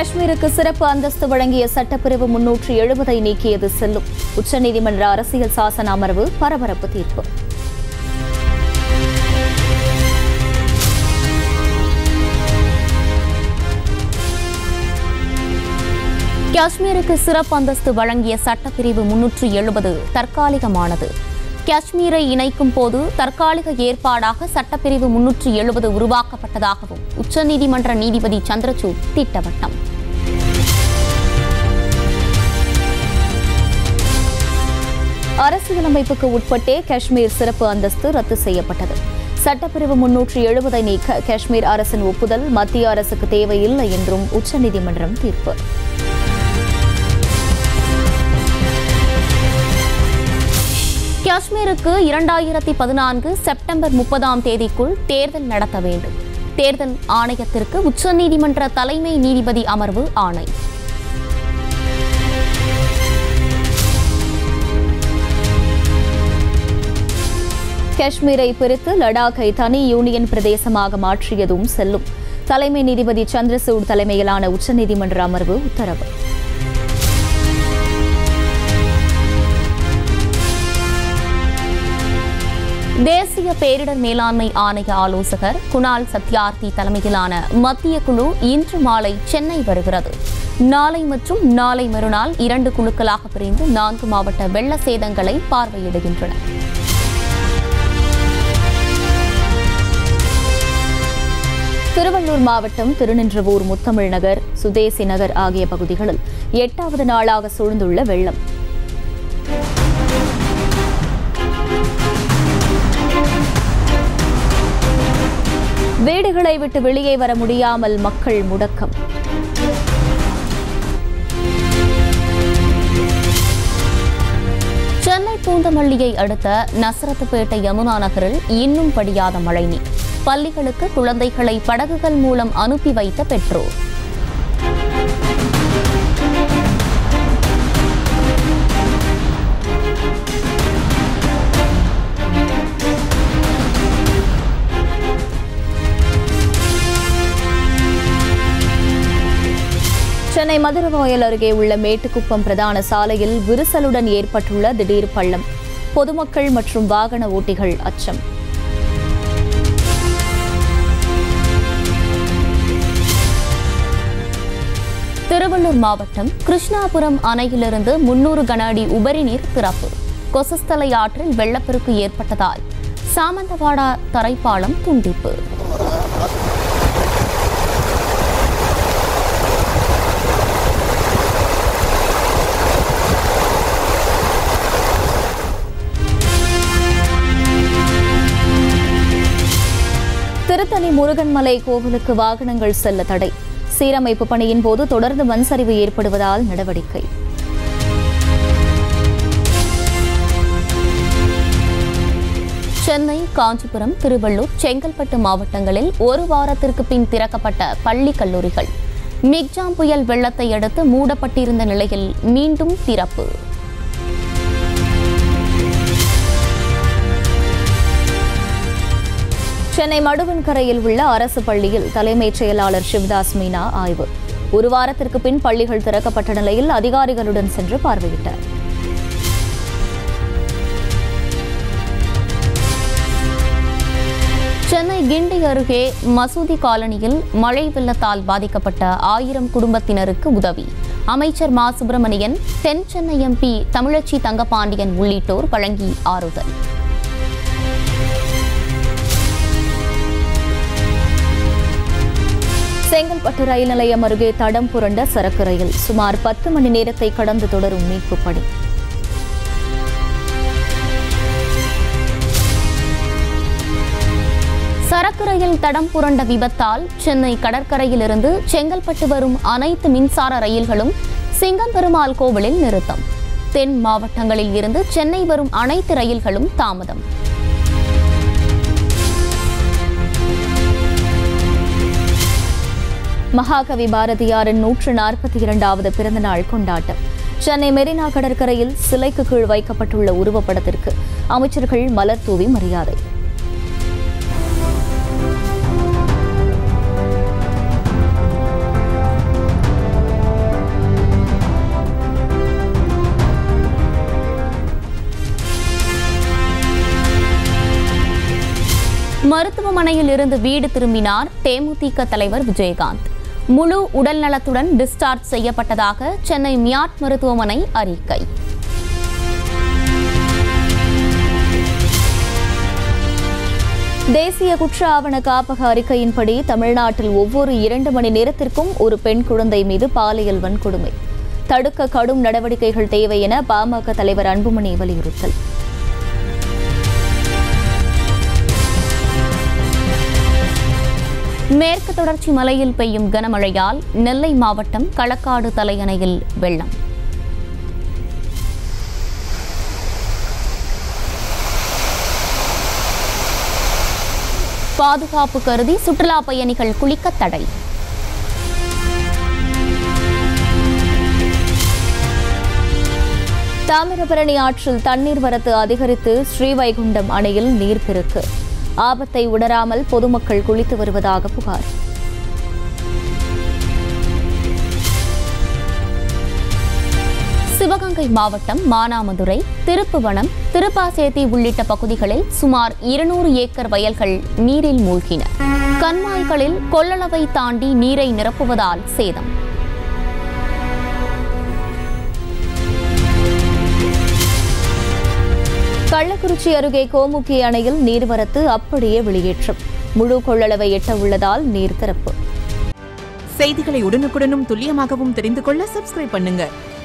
காஷ்மீருக்கு சிறப்பு அந்தஸ்து வழங்கிய சட்டப்பிரிவு முன்னூற்று எழுபதை நீக்கியது செல்லும் உச்சநீதிமன்ற அரசியல் சாசன அமர்வு பரபரப்பு தீர்ப்பு காஷ்மீருக்கு சிறப்பு அந்தஸ்து வழங்கிய சட்டப்பிரிவு முன்னூற்று எழுபது தற்காலிகமானது காஷ்மீரை இணைக்கும் போது தற்காலிக ஏற்பாடாக சட்டப்பிரிவு முன்னூற்று எழுபது உருவாக்கப்பட்டதாகவும் உச்சநீதிமன்ற நீதிபதி சந்திரசூட் திட்டவட்டம் அரசியலமைப்புக்கு உட்பட்டே காஷ்மீர் சிறப்பு அந்தஸ்து ரத்து செய்யப்பட்டது சட்டப்பிரிவு முன்னூற்று எழுபதை நீக்க காஷ்மீர் அரசின் ஒப்புதல் மத்திய அரசுக்கு தேவையில்லை என்றும் உச்சநீதிமன்றம் தீர்ப்பு காஷ்மீருக்கு இரண்டாயிரத்தி பதினான்கு செப்டம்பர் முப்பதாம் தேதிக்குள் தேர்தல் நடத்த வேண்டும் தேர்தல் ஆணையத்திற்கு உச்சநீதிமன்ற தலைமை நீதிபதி அமர்வு ஆணை காஷ்மீரை பிரித்து லடாக்கை தனி யூனியன் பிரதேசமாக மாற்றியதும் செல்லும் தலைமை நீதிபதி சந்திரசூட் தலைமையிலான உச்சநீதிமன்ற அமர்வு உத்தரவு தேசிய பேரிடர் மேலாண்மை ஆணைய ஆலோசகர் குணால் சத்யார்த்தி தலைமையிலான மத்திய குழு இன்று மாலை சென்னை வருகிறது நாளை மற்றும் நாளை மறுநாள் இரண்டு குழுக்களாக பிரிந்து நான்கு மாவட்ட வெள்ள சேதங்களை பார்வையிடுகின்றன திருவள்ளூர் மாவட்டம் திருநின்றவூர் முத்தமிழ் நகர் சுதேசி நகர் ஆகிய பகுதிகளில் எட்டாவது நாளாக சூழ்ந்துள்ள வெள்ளம் வீடுகளை விட்டு வெளியே வர முடியாமல் மக்கள் முடக்கம் சென்னை பூந்தமல்லியை அடுத்த நசரத்துப்பேட்டை யமுனா நகரில் இன்னும் படியாத மழைநீர் பள்ளிகளுக்கு குழந்தைகளை படகுகள் மூலம் அனுப்பி வைத்த பெற்றோர் சென்னை மதுரவாயல் அருகே உள்ள மேட்டுக்குப்பம் பிரதான சாலையில் விரிசலுடன் ஏற்பட்டுள்ள திடீர் பள்ளம் பொதுமக்கள் மற்றும் வாகன ஓட்டிகள் அச்சம் திருவள்ளூர் மாவட்டம் கிருஷ்ணாபுரம் அணையிலிருந்து முன்னூறு கன அடி உபரி நீர் திறப்பு கொசஸ்தலை ஆற்றில் வெள்ளப்பெருக்கு ஏற்பட்டதால் சாமந்தவாடா தரைப்பாலம் துண்டிப்பு திருத்தணி முருகன்மலை கோவிலுக்கு வாகனங்கள் செல்ல தடை சீரமைப்பு பணியின் போது தொடர்ந்து மண் சரிவு ஏற்படுவதால் நடவடிக்கை சென்னை காஞ்சிபுரம் திருவள்ளூர் செங்கல்பட்டு மாவட்டங்களில் ஒரு வாரத்திற்கு பின் திறக்கப்பட்ட பள்ளி கல்லூரிகள் மிக்ஜாம் புயல் வெள்ளத்தை அடுத்து மூடப்பட்டிருந்த நிலையில் மீண்டும் திறப்பு சென்னை மடுவன்கரையில் உள்ள அரசு பள்ளியில் தலைமைச் செயலாளர் சிவதாஸ் மீனா ஆய்வு ஒரு வாரத்திற்கு பின் பள்ளிகள் திறக்கப்பட்ட நிலையில் அதிகாரிகளுடன் சென்று பார்வையிட்டார் சென்னை கிண்டி அருகே மசூதி காலனியில் மழை வெள்ளத்தால் பாதிக்கப்பட்ட ஆயிரம் குடும்பத்தினருக்கு உதவி அமைச்சர் மா சுப்பிரமணியன் தென் சென்னை எம்பி தமிழச்சி தங்கபாண்டியன் உள்ளிட்டோர் வழங்கி ஆறுதல் செங்கல்பட்டு ரயில் நிலையம் அருகே தடம் புரண்ட சரக்கு ரயில் சுமார் பத்து மணி நேரத்தை கடந்து தொடரும் மீட்புப் பணி சரக்கு ரயில் தடம் புரண்ட விபத்தால் சென்னை கடற்கரையிலிருந்து செங்கல்பட்டு வரும் அனைத்து மின்சார ரயில்களும் சிங்கம்பெருமாள் கோவிலில் நிறுத்தம் தென் மாவட்டங்களில் இருந்து சென்னை வரும் அனைத்து ரயில்களும் தாமதம் மகாகவி பாரதியாரின் நூற்று நாற்பத்தி இரண்டாவது பிறந்தநாள் கொண்டாட்டம் சென்னை மெரினா கடற்கரையில் சிலைக்கு கீழ் வைக்கப்பட்டுள்ள உருவப்படத்திற்கு அமைச்சர்கள் மலர் தூவி மரியாதை மருத்துவமனையில் இருந்து வீடு திரும்பினார் தேமுதிக தலைவர் விஜயகாந்த் முழு உடல்நலத்துடன் டிஸ்சார்ஜ் செய்யப்பட்டதாக சென்னை மியாட் மருத்துவமனை அறிக்கை தேசிய குற்ற ஆவண காப்பக அறிக்கையின்படி தமிழ்நாட்டில் ஒவ்வொரு இரண்டு மணி நேரத்திற்கும் ஒரு பெண் குழந்தை மீது பாலியல் வன்கொடுமை தடுக்க கடும் நடவடிக்கைகள் தேவை என பாமக தலைவர் அன்புமணி வலியுறுத்தல் மேற்கு தொடர்ச்சி மலையில் பெய்யும் கனமழையால் நெல்லை மாவட்டம் களக்காடு தலையணையில் வெள்ளம் பாதுகாப்பு கருதி சுற்றுலா பயணிகள் குளிக்க தடை தாமிரபரணி ஆற்றில் தண்ணீர் வரத்து அதிகரித்து ஸ்ரீவைகுண்டம் அணையில் நீர்ப்பெருக்கு ஆபத்தை உணராமல் பொதுமக்கள் குளித்து வருவதாக புகார் சிவகங்கை மாவட்டம் மானாமதுரை திருப்புவனம் திருப்பாசேத்தி உள்ளிட்ட பகுதிகளில் சுமார் இருநூறு ஏக்கர் வயல்கள் நீரில் மூழ்கின கண்மாய்களில் கொள்ளளவை தாண்டி நீரை நிரப்புவதால் சேதம் கள்ளக்குறிச்சி அருகே கோமுக்கி அணையில் நீர்வரத்து அப்படியே வெளியேற்றம் முழு கொள்ளளவை எட்ட உள்ளதால் நீர் திறப்பு செய்திகளை உடனுக்குடனும் துல்லியமாகவும் தெரிந்து கொள்ள சப்ஸ்கிரைப் பண்ணுங்க